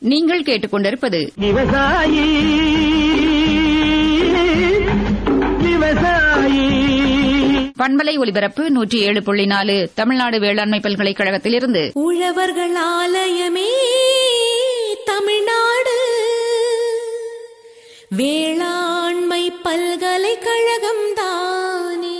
நீங்கள் கேட்டுக்கொண்டிருப்பது விவசாயி விவசாயி பண்பலை ஒலிபரப்பு நூற்றி ஏழு புள்ளி நாலு தமிழ்நாடு வேளாண்மை பல்கலைக்கழகத்திலிருந்து உழவர்கள் ஆலயமே தமிழ்நாடு வேளாண்மை பல்கலைக்கழகம் தானே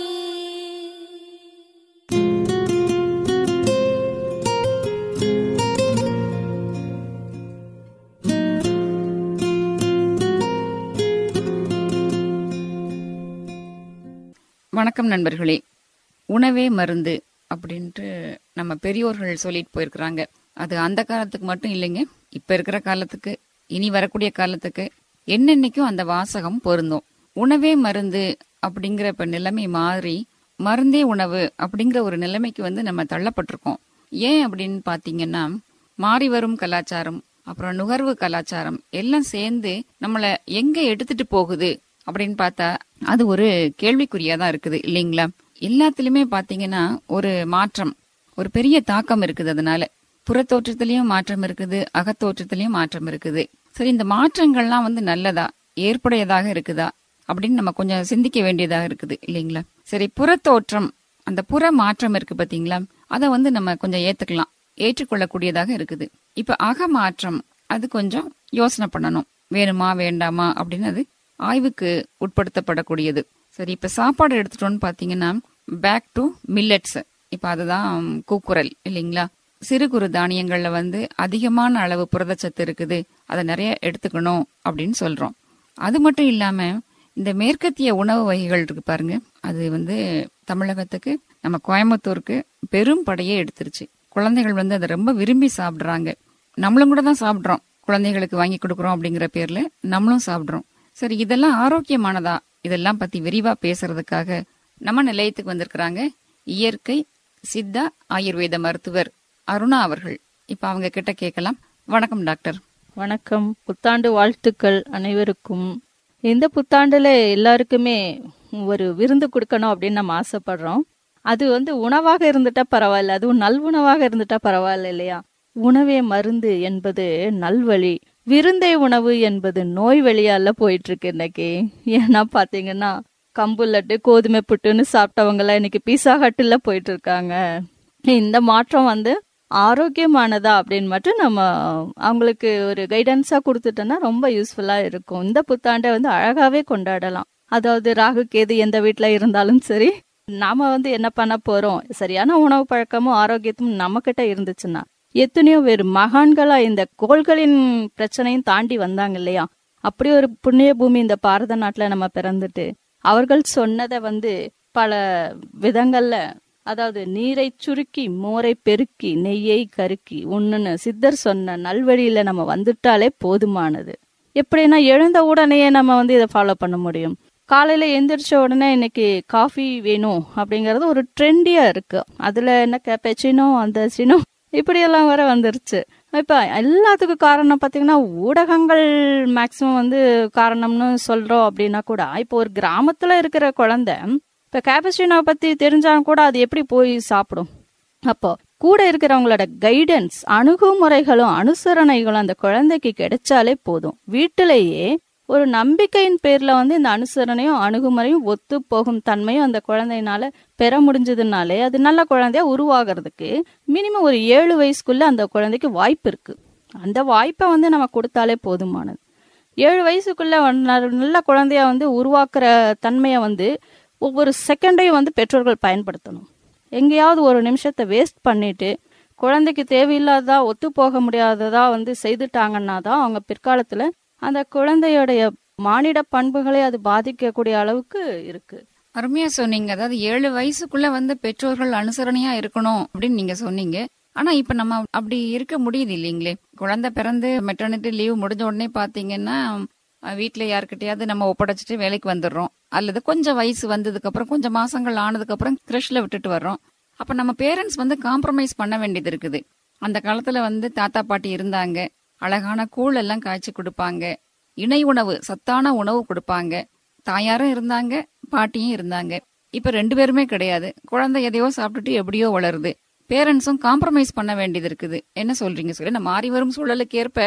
வணக்கம் நண்பர்களே உணவே மருந்து அப்படின்ட்டு நம்ம பெரியோர்கள் சொல்லிட்டு போயிருக்கிறாங்க அது அந்த காலத்துக்கு மட்டும் இல்லைங்க இப்ப இருக்கிற காலத்துக்கு இனி வரக்கூடிய காலத்துக்கு என்னென்னைக்கும் அந்த வாசகம் பொருந்தும் உணவே மருந்து அப்படிங்கிற இப்ப நிலைமை மாறி மருந்தே உணவு அப்படிங்கிற ஒரு நிலைமைக்கு வந்து நம்ம தள்ளப்பட்டிருக்கோம் ஏன் அப்படின்னு பாத்தீங்கன்னா மாறி வரும் கலாச்சாரம் அப்புறம் நுகர்வு கலாச்சாரம் எல்லாம் சேர்ந்து நம்மள எங்க எடுத்துட்டு போகுது அப்படின்னு பார்த்தா அது ஒரு கேள்விக்குறியா தான் இருக்குது இல்லைங்களா எல்லாத்துலயுமே பாத்தீங்கன்னா ஒரு மாற்றம் ஒரு பெரிய தாக்கம் இருக்குது அதனால புறத்தோற்றத்திலயும் மாற்றம் இருக்குது அகத்தோற்றத்திலயும் மாற்றம் இருக்குது சரி இந்த மாற்றங்கள்லாம் வந்து நல்லதா ஏற்புடையதாக இருக்குதா அப்படின்னு நம்ம கொஞ்சம் சிந்திக்க வேண்டியதாக இருக்குது இல்லைங்களா சரி புறத்தோற்றம் அந்த புற மாற்றம் இருக்கு பாத்தீங்களா அதை வந்து நம்ம கொஞ்சம் ஏத்துக்கலாம் ஏற்றுக்கொள்ளக்கூடியதாக இருக்குது இப்ப அக மாற்றம் அது கொஞ்சம் யோசனை பண்ணணும் வேணுமா வேண்டாமா அப்படின்னு அது ஆய்வுக்கு உட்படுத்தப்படக்கூடியது சரி இப்ப சாப்பாடு எடுத்துட்டோம்னு பாத்தீங்கன்னா பேக் டு மில்லட்ஸ் இப்ப அதுதான் கூக்குரல் இல்லைங்களா சிறு குறு தானியங்கள்ல வந்து அதிகமான அளவு புரதச்சத்து இருக்குது அதை நிறைய எடுத்துக்கணும் அப்படின்னு சொல்றோம் அது மட்டும் இல்லாம இந்த மேற்கத்திய உணவு வகைகள் இருக்கு பாருங்க அது வந்து தமிழகத்துக்கு நம்ம கோயம்புத்தூருக்கு பெரும் படையே எடுத்துருச்சு குழந்தைகள் வந்து அதை ரொம்ப விரும்பி சாப்பிடுறாங்க நம்மளும் கூட தான் சாப்பிடுறோம் குழந்தைகளுக்கு வாங்கி கொடுக்குறோம் அப்படிங்கிற பேர்ல நம்மளும் சாப்பிடுறோம் சரி இதெல்லாம் ஆரோக்கியமானதா இதெல்லாம் பத்தி விரிவா பேசுறதுக்காக நம்ம நிலையத்துக்கு வந்திருக்கிறாங்க இயற்கை சித்தா ஆயுர்வேத மருத்துவர் அருணா அவர்கள் இப்ப அவங்க கிட்ட கேட்கலாம் வணக்கம் டாக்டர் வணக்கம் புத்தாண்டு வாழ்த்துக்கள் அனைவருக்கும் இந்த புத்தாண்டுல எல்லாருக்குமே ஒரு விருந்து கொடுக்கணும் அப்படின்னு நம்ம ஆசைப்படுறோம் அது வந்து உணவாக இருந்துட்டா பரவாயில்ல அதுவும் நல் உணவாக இருந்துட்டா பரவாயில்ல இல்லையா உணவே மருந்து என்பது நல்வழி விருந்தே உணவு என்பது நோய் வழியால போயிட்டு இருக்கு இன்னைக்கு ஏன்னா பாத்தீங்கன்னா கம்பு லட்டு கோதுமை புட்டுன்னு சாப்பிட்டவங்க எல்லாம் இன்னைக்கு பீஸா ஹட்டுல போயிட்டு இருக்காங்க இந்த மாற்றம் வந்து ஆரோக்கியமானதா அப்படின்னு மட்டும் நம்ம அவங்களுக்கு ஒரு கைடன்ஸா கொடுத்துட்டோம்னா ரொம்ப யூஸ்ஃபுல்லா இருக்கும் இந்த புத்தாண்டை வந்து அழகாவே கொண்டாடலாம் அதாவது ராகு கேது எந்த வீட்ல இருந்தாலும் சரி நாம வந்து என்ன பண்ண போறோம் சரியான உணவு பழக்கமும் ஆரோக்கியத்தும் நம்ம கிட்ட இருந்துச்சுன்னா எத்தனையோ பேர் மகான்களா இந்த கோள்களின் பிரச்சனையும் தாண்டி வந்தாங்க இல்லையா அப்படி ஒரு புண்ணிய பூமி இந்த பாரத நாட்டுல நம்ம பிறந்துட்டு அவர்கள் சொன்னதை வந்து பல விதங்கள்ல அதாவது நீரை சுருக்கி மோரை பெருக்கி நெய்யை கருக்கி ஒண்ணுன்னு சித்தர் சொன்ன நல்வழியில நம்ம வந்துட்டாலே போதுமானது எப்படின்னா எழுந்த உடனேயே நம்ம வந்து இதை ஃபாலோ பண்ண முடியும் காலையில எந்திரிச்ச உடனே இன்னைக்கு காஃபி வேணும் அப்படிங்கறது ஒரு ட்ரெண்டியா இருக்கு அதுல என்ன கேப்பச்சினோ அந்த சினோ இப்படியெல்லாம் வர வந்துருச்சு இப்ப எல்லாத்துக்கும் காரணம் பாத்தீங்கன்னா ஊடகங்கள் மேக்சிமம் வந்து காரணம்னு சொல்றோம் அப்படின்னா கூட இப்போ ஒரு கிராமத்துல இருக்கிற குழந்தை இப்ப கேபஸ்டினா பத்தி தெரிஞ்சாலும் கூட அது எப்படி போய் சாப்பிடும் அப்போ கூட இருக்கிறவங்களோட கைடன்ஸ் அணுகுமுறைகளும் அனுசரணைகளும் அந்த குழந்தைக்கு கிடைச்சாலே போதும் வீட்டிலேயே ஒரு நம்பிக்கையின் பேர்ல வந்து இந்த அனுசரணையும் அணுகுமுறையும் ஒத்து போகும் தன்மையும் அந்த குழந்தையினால பெற முடிஞ்சதுனாலே அது நல்ல குழந்தையா உருவாகிறதுக்கு மினிமம் ஒரு ஏழு வயசுக்குள்ள அந்த குழந்தைக்கு வாய்ப்பு இருக்கு அந்த வாய்ப்பை வந்து நம்ம கொடுத்தாலே போதுமானது ஏழு வயசுக்குள்ள வந்து நல்ல குழந்தைய வந்து உருவாக்குற தன்மையை வந்து ஒவ்வொரு செகண்டையும் வந்து பெற்றோர்கள் பயன்படுத்தணும் எங்கேயாவது ஒரு நிமிஷத்தை வேஸ்ட் பண்ணிட்டு குழந்தைக்கு தேவையில்லாததா ஒத்து போக முடியாததா வந்து செய்துட்டாங்கன்னா தான் அவங்க பிற்காலத்துல அந்த குழந்தையுடைய மானிட பண்புகளை அது பாதிக்கக்கூடிய அளவுக்கு இருக்கு அருமையா சொன்னீங்க அதாவது ஏழு வயசுக்குள்ள வந்து பெற்றோர்கள் அனுசரணையா இருக்கணும் அப்படின்னு நீங்க சொன்னீங்க ஆனா இப்ப நம்ம அப்படி இருக்க முடியுது இல்லைங்களே குழந்தை பிறந்து மெட்டர்னிட்டி லீவ் முடிஞ்ச உடனே பாத்தீங்கன்னா அஹ், வீட்ல யார்கிட்டயாவது நம்ம ஒப்படைச்சிட்டு வேலைக்கு வந்துடுறோம் அல்லது கொஞ்சம் வயசு வந்ததுக்கு அப்புறம் கொஞ்சம் மாசங்கள் ஆனதுக்கு அப்புறம் கிரஷ்ல விட்டுட்டு வர்றோம் அப்ப நம்ம பேரண்ட்ஸ் வந்து காம்ப்ரமைஸ் பண்ண வேண்டியது இருக்குது அந்த காலத்துல வந்து தாத்தா பாட்டி இருந்தாங்க அழகான கூழ் எல்லாம் காய்ச்சி கொடுப்பாங்க இணை உணவு சத்தான உணவு கொடுப்பாங்க தாயாரும் இருந்தாங்க பாட்டியும் இருந்தாங்க இப்ப ரெண்டு பேருமே கிடையாது குழந்தை எதையோ சாப்பிட்டுட்டு எப்படியோ வளருது பேரண்ட்ஸும் காம்ப்ரமைஸ் பண்ண வேண்டியது இருக்குது என்ன சொல்றீங்க சொல்லி நம்ம மாறி வரும் சூழலுக்கு ஏற்ப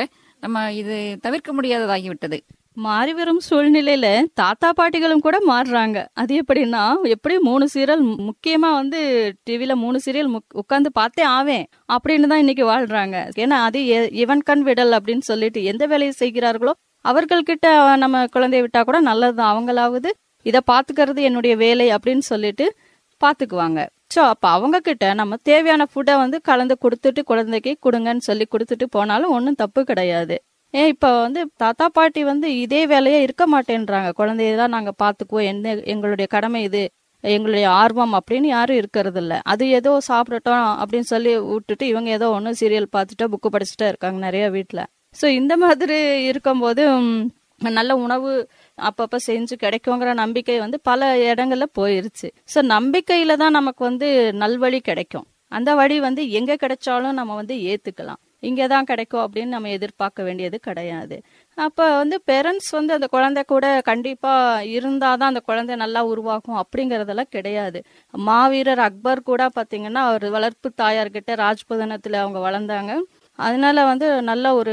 நம்ம இது தவிர்க்க முடியாததாகிவிட்டது மாறி வரும் சூழ்நிலையில தாத்தா பாட்டிகளும் கூட மாறுறாங்க அது எப்படின்னா எப்படி மூணு சீரியல் முக்கியமா வந்து டிவில மூணு சீரியல் உட்காந்து பார்த்தே ஆவேன் அப்படின்னு தான் இன்னைக்கு வாழ்றாங்க ஏன்னா அது எ- இவன் கண் விடல் அப்படின்னு சொல்லிட்டு எந்த வேலையை செய்கிறார்களோ அவர்கள்கிட்ட நம்ம குழந்தைய விட்டா கூட நல்லதுதான் அவங்களாவது இதை பாத்துக்கிறது என்னுடைய வேலை அப்படின்னு சொல்லிட்டு பாத்துக்குவாங்க ஸோ அப்ப அவங்க கிட்ட நம்ம தேவையான ஃபுட்டை வந்து கலந்து கொடுத்துட்டு குழந்தைக்கு கொடுங்கன்னு சொல்லி கொடுத்துட்டு போனாலும் ஒன்றும் தப்பு கிடையாது ஏன் இப்ப வந்து தாத்தா பாட்டி வந்து இதே வேலையா இருக்க மாட்டேன்றாங்க குழந்தையதான் நாங்க பாத்துக்குவோம் என்ன எங்களுடைய கடமை இது எங்களுடைய ஆர்வம் அப்படின்னு யாரும் இருக்கிறது இல்ல அது ஏதோ சாப்பிடட்டும் அப்படின்னு சொல்லி விட்டுட்டு இவங்க ஏதோ ஒன்று சீரியல் பார்த்துட்டு புக்கு படிச்சுட்டே இருக்காங்க நிறைய வீட்ல ஸோ இந்த மாதிரி இருக்கும்போது ம், நல்ல உணவு அப்பப்ப செஞ்சு கிடைக்குங்கிற நம்பிக்கை வந்து பல இடங்கள்ல போயிருச்சு ஸோ நம்பிக்கையில தான் நமக்கு வந்து நல்வழி கிடைக்கும் அந்த வழி வந்து எங்க கிடைச்சாலும் நம்ம வந்து ஏத்துக்கலாம் இங்கே தான் கிடைக்கும் அப்படின்னு நம்ம எதிர்பார்க்க வேண்டியது கிடையாது அப்போ வந்து பேரண்ட்ஸ் வந்து அந்த குழந்தை கூட கண்டிப்பா இருந்தாதான் அந்த குழந்தை நல்லா உருவாகும் அப்படிங்கறதெல்லாம் கிடையாது மாவீரர் அக்பர் கூட பாத்தீங்கன்னா அவர் வளர்ப்பு தாயார்கிட்ட ராஜ்புதனத்துல அவங்க வளர்ந்தாங்க அதனால வந்து நல்ல ஒரு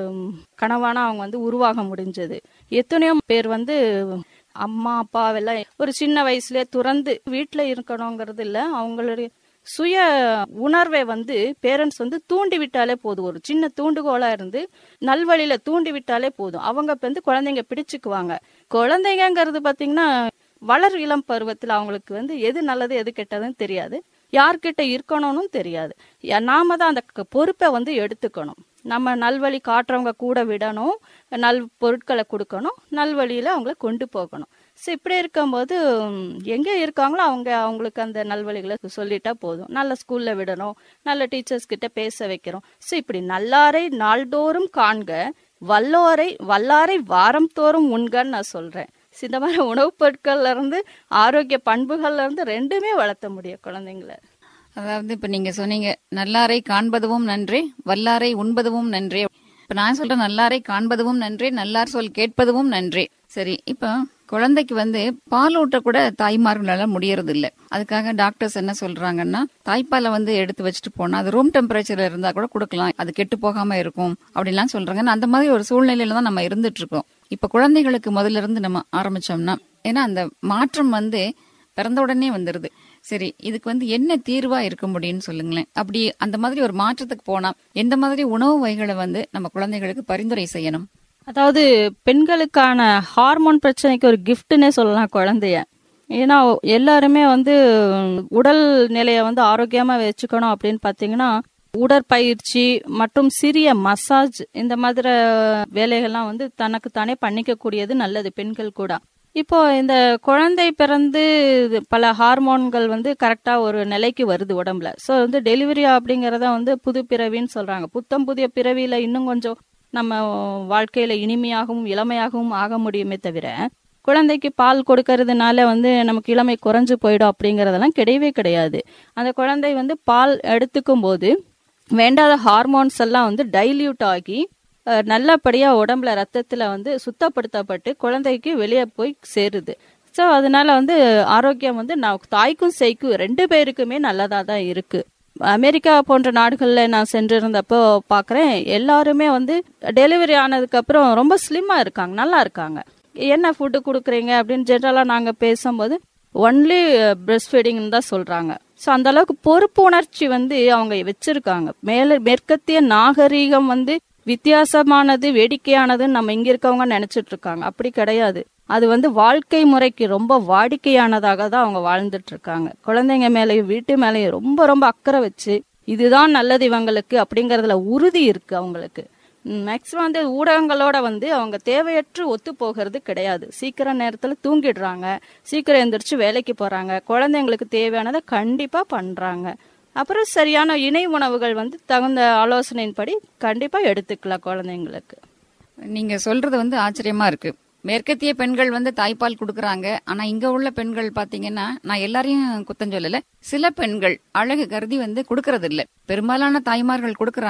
கனவான அவங்க வந்து உருவாக முடிஞ்சது எத்தனையோ பேர் வந்து அம்மா அப்பாவெல்லாம் ஒரு சின்ன வயசுலயே துறந்து வீட்டுல இருக்கணுங்கிறது இல்ல அவங்களுடைய சுய உணர்வை வந்து பேரண்ட்ஸ் வந்து தூண்டி விட்டாலே போதும் ஒரு சின்ன தூண்டுகோலா இருந்து நல்வழியில தூண்டி விட்டாலே போதும் அவங்க இப்ப வந்து குழந்தைங்க பிடிச்சுக்குவாங்க குழந்தைங்கங்கிறது பாத்தீங்கன்னா வளர் இளம் பருவத்துல அவங்களுக்கு வந்து எது நல்லது எது கெட்டதுன்னு தெரியாது யார்கிட்ட இருக்கணும்னு தெரியாது யா- நாம தான் அந்த க- பொறுப்பை வந்து எடுத்துக்கணும் நம்ம நல்வழி காட்டுறவங்க கூட விடணும் நல் பொருட்களை கொடுக்கணும் நல்வழியில அவங்கள கொண்டு போகணும் ஸோ இப்படி இருக்கும்போது ம், எங்க இருக்காங்களோ அவங்க அவங்களுக்கு அந்த நல்வழிகளை சொல்லிட்டா போதும் நல்ல ஸ்கூல்ல விடணும் நல்ல டீச்சர்ஸ் கிட்ட பேச வைக்கிறோம் ஸோ இப்படி நல்லாரை நாள்தோறும் காண்க வல்லோரை வல்லாரை வாரம் தோறும் உண்கன்னு நான் சொல்றேன் So, இந்த மாதிரி உணவுப் பொருட்கள்ல இருந்து ஆரோக்கிய பண்புகள்ல இருந்து ரெண்டுமே வளர்த்த முடியும் குழந்தைங்கள அதாவது இப்ப நீங்க சொன்னீங்க நல்லாரை காண்பதுவும் நன்றே வல்லாரை உண்பதுவும் நன்றே இப்ப நான் சொல்றேன் நல்லாரை காண்பதுவும் நன்றே நல்லார் சொல் கேட்பதுவும் நன்றே சரி இப்ப குழந்தைக்கு வந்து பால் ஊட்ட கூட தாய்மார்களால முடியறது இல்ல அதுக்காக டாக்டர்ஸ் என்ன சொல்றாங்கன்னா தாய்ப்பாலை வந்து எடுத்து வச்சுட்டு போனா அது ரூம் டெம்பரேச்சர்ல இருந்தா கூட கொடுக்கலாம் அது கெட்டு போகாம இருக்கும் அப்படிலாம் சொல்றாங்க அந்த மாதிரி ஒரு சூழ்நிலையில தான் நம்ம இருந்துட்டு இருக்கோம் இப்ப குழந்தைகளுக்கு முதல்ல இருந்து நம்ம ஆரம்பிச்சோம்னா ஏன்னா அந்த மாற்றம் வந்து பிறந்த உடனே வந்துருது சரி இதுக்கு வந்து என்ன தீர்வா இருக்க முடியும்னு சொல்லுங்களேன் அப்படி அந்த மாதிரி ஒரு மாற்றத்துக்கு போனா எந்த மாதிரி உணவு வகைகளை வந்து நம்ம குழந்தைகளுக்கு பரிந்துரை செய்யணும் அதாவது பெண்களுக்கான ஹார்மோன் பிரச்சனைக்கு ஒரு கிஃப்ட்னே சொல்லலாம் குழந்தைய ஏன்னா எல்லாருமே வந்து உடல் நிலையை வந்து ஆரோக்கியமா வச்சுக்கணும் அப்படின்னு பாத்தீங்கன்னா உடற்பயிற்சி மற்றும் சிறிய மசாஜ் இந்த மாதிரி வேலைகள்லாம் வந்து தனக்கு தானே பண்ணிக்க கூடியது நல்லது பெண்கள் கூட இப்போ இந்த குழந்தை பிறந்து இது பல ஹார்மோன்கள் வந்து கரெக்டா ஒரு நிலைக்கு வருது உடம்புல ஸோ வந்து டெலிவரி அப்படிங்கறத வந்து புது பிறவின்னு சொல்றாங்க புத்தம் புதிய பிறவியில இன்னும் கொஞ்சம் நம்ம வாழ்க்கையில இனிமையாகவும் இளமையாகவும் ஆக முடியுமே தவிர குழந்தைக்கு பால் கொடுக்கறதுனால வந்து நமக்கு இளமை குறைஞ்சு போயிடும் அப்படிங்கறதெல்லாம் கிடையவே கிடையாது அந்த குழந்தை வந்து பால் எடுத்துக்கும் போது வேண்டாத ஹார்மோன்ஸ் எல்லாம் வந்து டைல்யூட் ஆகி அஹ், நல்லபடியா உடம்புல ரத்தத்துல வந்து சுத்தப்படுத்தப்பட்டு குழந்தைக்கு வெளியே போய் சேருது ஸோ அதனால வந்து ஆரோக்கியம் வந்து நான் தாய்க்கும் சேய்க்கும் ரெண்டு பேருக்குமே நல்லதா தான் இருக்கு அமெரிக்கா போன்ற நாடுகள்ல நான் சென்றிருந்தப்போ பாக்குறேன் எல்லாருமே வந்து டெலிவரி ஆனதுக்கு அப்புறம் ரொம்ப ஸ்லிம்மா இருக்காங்க நல்லா இருக்காங்க என்ன ஃபுட்டு கொடுக்குறீங்க அப்படின்னு ஜென்ரலா நாங்க பேசும்போது ஒன்லி பிரஸ்ட் ஃபீடிங்னு தான் சொல்றாங்க ஸோ அந்த அளவுக்கு பொறுப்பு உணர்ச்சி வந்து அவங்க வச்சிருக்காங்க மேல மேற்கத்திய நாகரீகம் வந்து வித்தியாசமானது வேடிக்கையானதுன்னு நம்ம இங்க இருக்கவங்க நினைச்சிட்டு இருக்காங்க அப்படி கிடையாது அது வந்து வாழ்க்கை முறைக்கு ரொம்ப வாடிக்கையானதாக தான் அவங்க வாழ்ந்துட்டு இருக்காங்க குழந்தைங்க மேலேயும் வீட்டு மேலேயும் ரொம்ப ரொம்ப அக்கறை வச்சு இதுதான் நல்லது இவங்களுக்கு அப்படிங்கறதுல உறுதி இருக்கு அவங்களுக்கு மேக்சிமம் வந்து ஊடகங்களோட வந்து அவங்க தேவையற்று ஒத்து போகிறது கிடையாது சீக்கிரம் நேரத்துல தூங்கிடுறாங்க சீக்கிரம் எந்திரிச்சு வேலைக்கு போறாங்க குழந்தைங்களுக்கு தேவையானதை கண்டிப்பா பண்றாங்க அப்புறம் சரியான இணை உணவுகள் வந்து தகுந்த ஆலோசனையின்படி கண்டிப்பா எடுத்துக்கலாம் குழந்தைங்களுக்கு நீங்க சொல்றது வந்து ஆச்சரியமா இருக்கு மேற்கத்திய பெண்கள் வந்து தாய்ப்பால் கொடுக்கறாங்க ஆனா இங்க உள்ள பெண்கள் பாத்தீங்கன்னா நான் எல்லாரையும் குத்தம் சொல்லல சில பெண்கள் அழகு கருதி வந்து கொடுக்கறது இல்ல பெரும்பாலான தாய்மார்கள் கொடுக்கறாங்க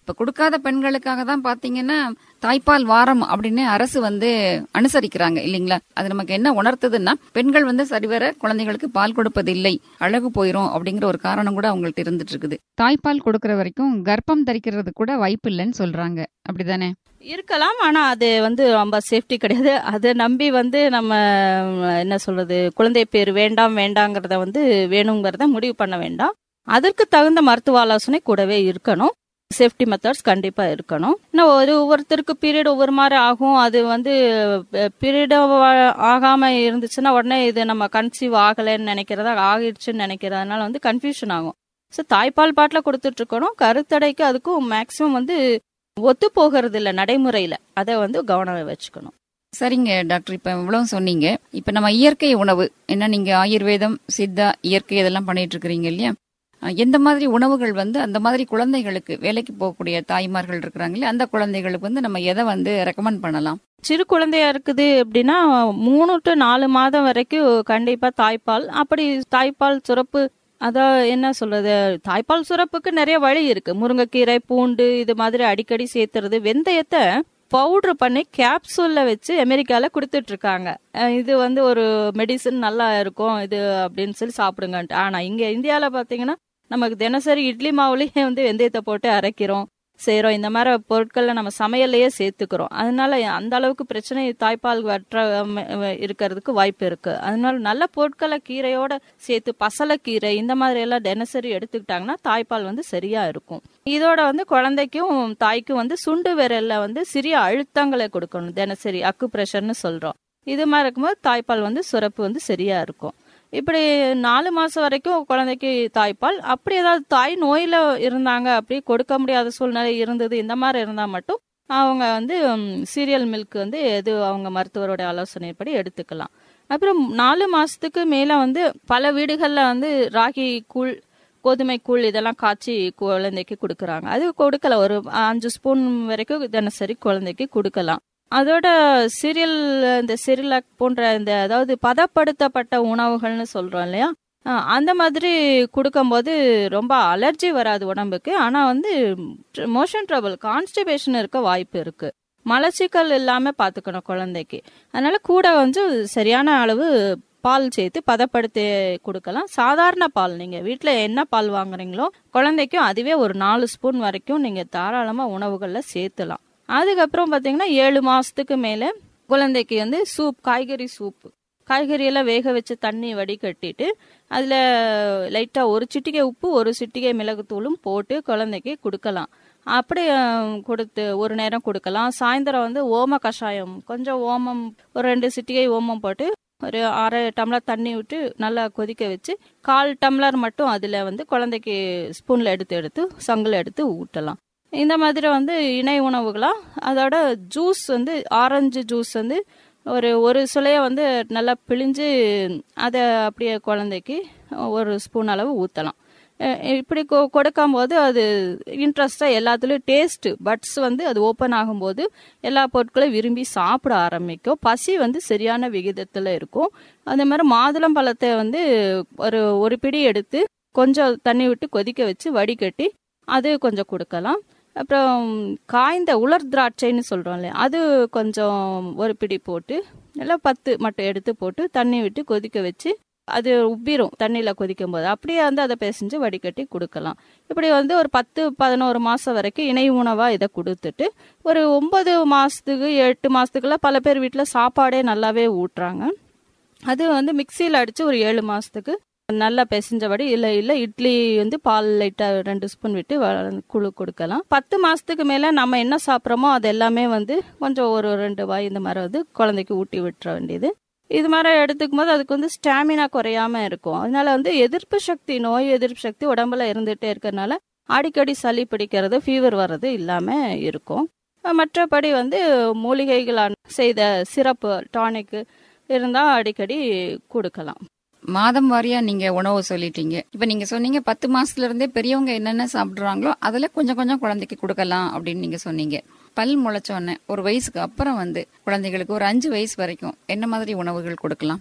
இப்ப கொடுக்காத பெண்களுக்காக தான் பாத்தீங்கன்னா தாய்ப்பால் வாரம் அப்படின்னு அரசு வந்து அனுசரிக்கிறாங்க இல்லைங்களா அது நமக்கு என்ன உணர்த்துதுன்னா பெண்கள் வந்து சரிவர குழந்தைகளுக்கு பால் கொடுப்பது இல்லை அழகு போயிரும் அப்படிங்கிற ஒரு காரணம் கூட அவங்கள்ட்ட இருந்துட்டு இருக்குது தாய்ப்பால் கொடுக்கற வரைக்கும் கர்ப்பம் தரிக்கிறது கூட வாய்ப்பு இல்லைன்னு சொல்றாங்க அப்படிதானே இருக்கலாம் ஆனா அது வந்து ரொம்ப சேஃப்டி கிடையாது அதை நம்பி வந்து நம்ம என்ன சொல்றது குழந்தை பேர் வேண்டாம் வேண்டாங்கிறத வந்து வேணுங்கிறத முடிவு பண்ண வேண்டாம் அதற்கு தகுந்த மருத்துவ ஆலோசனை கூடவே இருக்கணும் சேஃப்டி மெத்தட்ஸ் கண்டிப்பா இருக்கணும் இன்னும் ஒரு ஒவ்வொருத்தருக்கு பீரியட் ஒவ்வொரு மாதிரி ஆகும் அது வந்து பீரியட் ஆகாம இருந்துச்சுன்னா உடனே இது நம்ம கன்சீவ் ஆகலைன்னு நினைக்கிறதா ஆகிடுச்சுன்னு நினைக்கிறதுனால வந்து கன்ஃபியூஷன் ஆகும் ஸோ தாய்ப்பால் பாட்டில் கொடுத்துட்டு இருக்கணும் கருத்தடைக்கு அதுக்கும் மேக்சிமம் வந்து ஒத்து போகிறது இல்ல நடைமுறையில அதை வந்து கவனம் வச்சுக்கணும் சரிங்க டாக்டர் இப்ப இவ்வளவு சொன்னீங்க இப்ப நம்ம இயற்கை உணவு என்ன நீங்க ஆயுர்வேதம் சித்தா இயற்கை இதெல்லாம் பண்ணிட்டு இருக்கிறீங்க இல்லையா அஹ் எந்த மாதிரி உணவுகள் வந்து அந்த மாதிரி குழந்தைகளுக்கு வேலைக்கு போகக்கூடிய தாய்மார்கள் இருக்கிறாங்களே அந்த குழந்தைகளுக்கு வந்து நம்ம எதை வந்து ரெக்கமெண்ட் பண்ணலாம் சிறு குழந்தையா இருக்குது அப்படின்னா மூணு டு நாலு மாதம் வரைக்கும் கண்டிப்பா தாய்ப்பால் அப்படி தாய்ப்பால் சுரப்பு அதான் என்ன சொல்றது தாய்ப்பால் சுரப்புக்கு நிறைய வழி இருக்கு முருங்கைக்கீரை பூண்டு இது மாதிரி அடிக்கடி சேர்த்துறது வெந்தயத்தை பவுடர் பண்ணி கேப்சூல்ல வச்சு அமெரிக்கால கொடுத்துட்டு இருக்காங்க அஹ் இது வந்து ஒரு மெடிசன் நல்லா இருக்கும் இது அப்படின்னு சொல்லி சாப்பிடுங்கன்ட்டு ஆனா இங்க இந்தியால பாத்தீங்கன்னா நமக்கு தினசரி இட்லி மாவுலயே வந்து வெந்தயத்தை போட்டு அரைக்கிறோம் செய்றோம் இந்த மாதிரி பொருட்களை நம்ம சமையல்லையே சேர்த்துக்கிறோம் அதனால அந்த அளவுக்கு பிரச்சனை தாய்ப்பால் வற்ற ம, அஹ், இருக்கிறதுக்கு வாய்ப்பு இருக்கு அதனால நல்ல பொருட்களை கீரையோட சேர்த்து பசலைக்கீரை இந்த மாதிரி எல்லாம் தினசரி எடுத்துக்கிட்டாங்கன்னா தாய்ப்பால் வந்து சரியா இருக்கும் இதோட வந்து குழந்தைக்கும் தாய்க்கும் வந்து சுண்டு விரல்ல வந்து சிறிய அழுத்தங்களை கொடுக்கணும் தினசரி அக்கு பிரஷர்னு சொல்றோம் இது மாதிரி இருக்கும்போது தாய்ப்பால் வந்து சுரப்பு வந்து சரியா இருக்கும் இப்படி நாலு மாசம் வரைக்கும் குழந்தைக்கு தாய்ப்பால் அப்படி ஏதாவது தாய் நோயில இருந்தாங்க அப்படி கொடுக்க முடியாத சூழ்நிலை இருந்தது இந்த மாதிரி இருந்தா மட்டும் அவங்க வந்து சீரியல் மில்க் வந்து எது அவங்க மருத்துவரோட ஆலோசனைப்படி எடுத்துக்கலாம் அப்புறம் நாலு மாசத்துக்கு மேல வந்து பல வீடுகள்ல வந்து ராகி கூழ் கோதுமை கூழ் இதெல்லாம் காய்ச்சி குழந்தைக்கு கொடுக்கறாங்க அது கொடுக்கல ஒரு அஞ்சு ஸ்பூன் வரைக்கும் தினசரி குழந்தைக்கு கொடுக்கலாம் அதோட சீரியல் இந்த சிரிலாக் போன்ற இந்த அதாவது பதப்படுத்தப்பட்ட உணவுகள்னு சொல்றோம் இல்லையா அஹ் அந்த மாதிரி கொடுக்கும்போது ரொம்ப அலர்ஜி வராது உடம்புக்கு ஆனா வந்து மோஷன் ட்ரபிள் கான்ஸ்டிபேஷன் இருக்க வாய்ப்பு இருக்கு மலச்சிக்கல் இல்லாம பாத்துக்கணும் குழந்தைக்கு அதனால கூட வந்து சரியான அளவு பால் சேர்த்து பதப்படுத்தி கொடுக்கலாம் சாதாரண பால் நீங்க வீட்ல என்ன பால் வாங்குறீங்களோ குழந்தைக்கும் அதுவே ஒரு நாலு ஸ்பூன் வரைக்கும் நீங்க தாராளமா உணவுகள்ல சேர்த்துலாம் அதுக்கப்புறம் பாத்தீங்கன்னா ஏழு மாசத்துக்கு மேல குழந்தைக்கு வந்து சூப் காய்கறி சூப் காய்கறி எல்லாம் வேக வச்சு தண்ணி வடிகட்டிட்டு அதுல லைட்டா ஒரு சிட்டிகை உப்பு ஒரு சிட்டிகை மிளகுத்தூளும் போட்டு குழந்தைக்கு கொடுக்கலாம் அப்படி அஹ், கொடுத்து ஒரு நேரம் கொடுக்கலாம் சாயந்தரம் வந்து ஓம கஷாயம் கொஞ்சம் ஓமம் ஒரு ரெண்டு சிட்டிகை ஓமம் போட்டு ஒரு அரை டம்ளர் தண்ணி விட்டு நல்லா கொதிக்க வச்சு கால் டம்ளர் மட்டும் அதுல வந்து குழந்தைக்கு ஸ்பூன்ல எடுத்து எடுத்து சங்குல எடுத்து ஊட்டலாம் இந்த மாதிரி வந்து இணை உணவுகளா அதோட ஜூஸ் வந்து ஆரஞ்சு ஜூஸ் வந்து ஒரு ஒரு சுளைய வந்து நல்லா பிழிஞ்சு அதை அப்படியே குழந்தைக்கு ஒரு ஸ்பூன் அளவு ஊற்றலாம் இப்படி கொ- கொடுக்கும்போது அது இன்ட்ரெஸ்டாக எல்லாத்துலேயும் டேஸ்ட் பட்ஸ் வந்து அது ஓப்பன் ஆகும்போது எல்லா பொருட்களையும் விரும்பி சாப்பிட ஆரம்பிக்கும் பசி வந்து சரியான விகிதத்தில் இருக்கும் அதே மாதிரி மாதுளம் பழத்தை வந்து ஒரு ஒரு பிடி எடுத்து கொஞ்சம் தண்ணி விட்டு கொதிக்க வச்சு வடிகட்டி அது கொஞ்சம் கொடுக்கலாம் அப்புறம் காய்ந்த உலர் திராட்சைன்னு சொல்கிறோம் இல்லையா அது கொஞ்சம் ஒரு பிடி போட்டு எல்லாம் பத்து மட்டும் எடுத்து போட்டு தண்ணி விட்டு கொதிக்க வச்சு அது உப்பிரும் தண்ணியில் கொதிக்கும் போது அப்படியே வந்து அதை பிசைஞ்சு வடிகட்டி கொடுக்கலாம் இப்படி வந்து ஒரு பத்து பதினோரு மாதம் வரைக்கும் இணை உணவாக இதை கொடுத்துட்டு ஒரு ஒன்பது மாதத்துக்கு எட்டு மாதத்துக்குலாம் பல பேர் வீட்டில் சாப்பாடே நல்லாவே ஊட்டுறாங்க அது வந்து மிக்சியில் அடித்து ஒரு ஏழு மாதத்துக்கு நல்லா பிசைஞ்சபடி இல்லை இல்லை இட்லி வந்து பால் லைட்டாக ரெண்டு ஸ்பூன் விட்டு வ- குழு கொடுக்கலாம் பத்து மாதத்துக்கு மேலே நம்ம என்ன சாப்பிட்றோமோ அது எல்லாமே வந்து கொஞ்சம் ஒரு ரெண்டு வாய் இந்த மாதிரி வந்து குழந்தைக்கு ஊட்டி விட்டுற வேண்டியது இது மாதிரி எடுத்துக்கும் போது அதுக்கு வந்து ஸ்டாமினா குறையாம இருக்கும் அதனால வந்து எதிர்ப்பு சக்தி நோய் எதிர்ப்பு சக்தி உடம்புல இருந்துகிட்டே இருக்கிறதுனால அடிக்கடி சளி பிடிக்கிறது ஃபீவர் வர்றது இல்லாம இருக்கும் மற்றபடி வந்து மூலிகைகளால் செய்த சிரப்பு டானிக்கு இருந்தால் அடிக்கடி கொடுக்கலாம் மாதம் வாரியா நீங்க உணவு சொல்லிட்டீங்க இப்ப நீங்க சொன்னீங்க பத்து மாசத்துல இருந்தே பெரியவங்க என்னென்ன சாப்பிடுறாங்களோ அதுல கொஞ்சம் கொஞ்சம் குழந்தைக்கு கொடுக்கலாம் அப்படின்னு நீங்க சொன்னீங்க பல் முளைச்சோன்னே ஒரு வயசுக்கு அப்புறம் வந்து குழந்தைகளுக்கு ஒரு அஞ்சு வயசு வரைக்கும் என்ன மாதிரி உணவுகள் கொடுக்கலாம்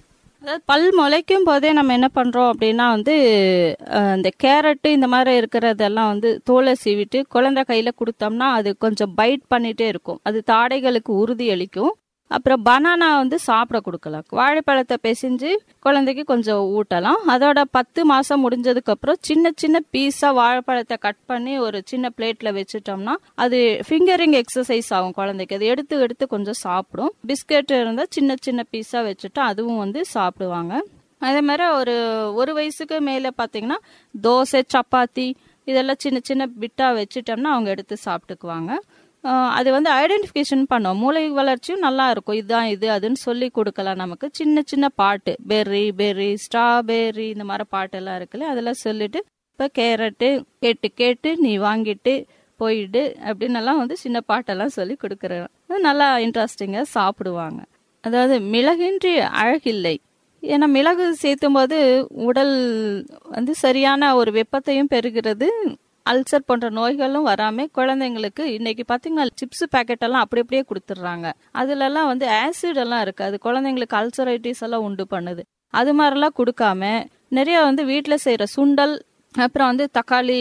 அதாவது பல் முளைக்கும் போதே நம்ம என்ன பண்றோம் அப்படின்னா வந்து அஹ், இந்த கேரட்டு இந்த மாதிரி இருக்கிறதெல்லாம் வந்து தோலை சீவிட்டு குழந்தை கையில கொடுத்தோம்னா அது கொஞ்சம் பைட் பண்ணிட்டே இருக்கும் அது தாடைகளுக்கு உறுதி அளிக்கும் அப்புறம் பனானா வந்து சாப்பிட கொடுக்கலாம் வாழைப்பழத்தை பிசைஞ்சு குழந்தைக்கு கொஞ்சம் ஊட்டலாம் அதோட பத்து மாசம் முடிஞ்சதுக்கு அப்புறம் சின்ன சின்ன பீஸா வாழைப்பழத்தை கட் பண்ணி ஒரு சின்ன பிளேட்ல வச்சுட்டோம்னா அது ஃபிங்கரிங் எக்ஸசைஸ் ஆகும் குழந்தைக்கு அது எடுத்து எடுத்து கொஞ்சம் சாப்பிடும் பிஸ்கெட் இருந்தா சின்ன சின்ன பீஸா வச்சுட்டு அதுவும் வந்து சாப்பிடுவாங்க அதே மாதிரி ஒரு ஒரு வயசுக்கு மேல பாத்தீங்கன்னா தோசை சப்பாத்தி இதெல்லாம் சின்ன சின்ன பிட்டா வச்சுட்டோம்னா அவங்க எடுத்து சாப்பிட்டுக்குவாங்க ஆஹ் அது வந்து ஐடென்டிஃபிகேஷன் பண்ணோம் மூளை வளர்ச்சியும் நல்லா இருக்கும் இதுதான் இது அதுன்னு சொல்லி கொடுக்கலாம் நமக்கு சின்ன சின்ன பாட்டு பெர்ரி பெர்ரி ஸ்ட்ராபெர்ரி இந்த மாதிரி பாட்டெல்லாம் இருக்குல்ல அதெல்லாம் சொல்லிட்டு இப்போ கேரட்டு கேட்டு கேட்டு நீ வாங்கிட்டு போயிடு அப்படின்னு எல்லாம் வந்து சின்ன பாட்டெல்லாம் சொல்லி கொடுக்குறேன் அது நல்லா இன்ட்ரெஸ்டிங்காக சாப்பிடுவாங்க அதாவது மிளகின்றி அழகில்லை ஏன்னா மிளகு சேர்த்தும் போது உடல் வந்து சரியான ஒரு வெப்பத்தையும் பெறுகிறது அல்சர் போன்ற நோய்களும் வராம குழந்தைங்களுக்கு இன்னைக்கு பாத்தீங்கன்னா சிப்ஸ் பேக்கெட் எல்லாம் அப்படி அப்படியே கொடுத்துட்றாங்க அதுல எல்லாம் வந்து ஆசிட் எல்லாம் இருக்கு அது குழந்தைங்களுக்கு அல்சரைட்டிஸ் எல்லாம் உண்டு பண்ணுது அது மாதிரிலாம் கொடுக்காம நிறைய வந்து வீட்டுல செய்யற சுண்டல் அப்புறம் வந்து தக்காளி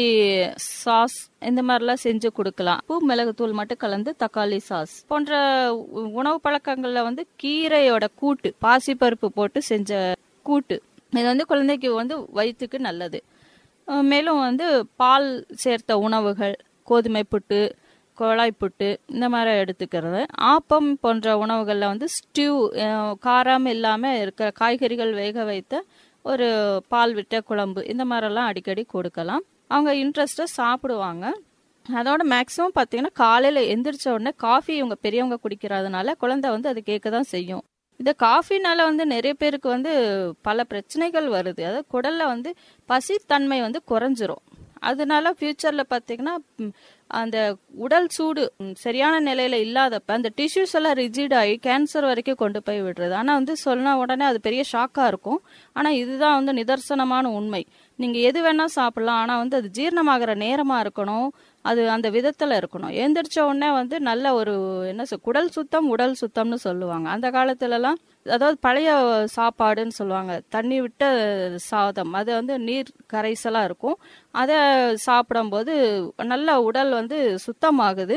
சாஸ் இந்த மாதிரிலாம் செஞ்சு கொடுக்கலாம் பூ மிளகுத்தூள் மட்டும் கலந்து தக்காளி சாஸ் போன்ற உ- உணவு பழக்கங்கள்ல வந்து கீரையோட கூட்டு பாசிப்பருப்பு போட்டு செஞ்ச கூட்டு இது வந்து குழந்தைக்கு வந்து வயிற்றுக்கு நல்லது அஹ் மேலும் வந்து பால் சேர்த்த உணவுகள் கோதுமை புட்டு குழாய் புட்டு இந்த மாதிரி எடுத்துக்கிறது ஆப்பம் போன்ற உணவுகளில் வந்து ஸ்டியூ காரம் இல்லாமல் இருக்கிற காய்கறிகள் வேக வைத்த ஒரு பால் விட்ட குழம்பு இந்த மாதிரிலாம் அடிக்கடி கொடுக்கலாம் அவங்க இன்ட்ரெஸ்டாக சாப்பிடுவாங்க அதோட மேக்ஸிமம் பார்த்தீங்கன்னா காலையில் எந்திரிச்ச உடனே காஃபி இவங்க பெரியவங்க குடிக்கிறதுனால குழந்தை வந்து அது கேட்க தான் செய்யும் இந்த காஃபினால வந்து நிறைய பேருக்கு வந்து பல பிரச்சனைகள் வருது அதாவது குடல்ல வந்து பசித்தன்மை வந்து குறைஞ்சிரும் அதனால ஃபியூச்சர்ல பாத்தீங்கன்னா ம், அந்த உடல் சூடு ம், சரியான நிலையில இல்லாதப்ப அந்த டிஷ்யூஸ் எல்லாம் ரிஜிட் ஆகி கேன்சர் வரைக்கும் கொண்டு போய் விடுறது ஆனா வந்து சொன்ன உடனே அது பெரிய ஷாக்கா இருக்கும் ஆனா இதுதான் வந்து நிதர்சனமான உண்மை நீங்க எது வேணா சாப்பிடலாம் ஆனா வந்து அது ஜீரணமாகிற நேரமா இருக்கணும் அது அந்த விதத்துல இருக்கணும் எந்திரிச்ச உடனே வந்து நல்ல ஒரு என்ன சொல் குடல் சுத்தம் உடல் சுத்தம்னு சொல்லுவாங்க அந்த காலத்துல எல்லாம் அதாவது பழைய சாப்பாடுன்னு சொல்லுவாங்க தண்ணி விட்ட சாதம் அது வந்து நீர் கரைசலா இருக்கும் அதை சாப்பிடும்போது நல்ல உடல் வந்து சுத்தமாகுது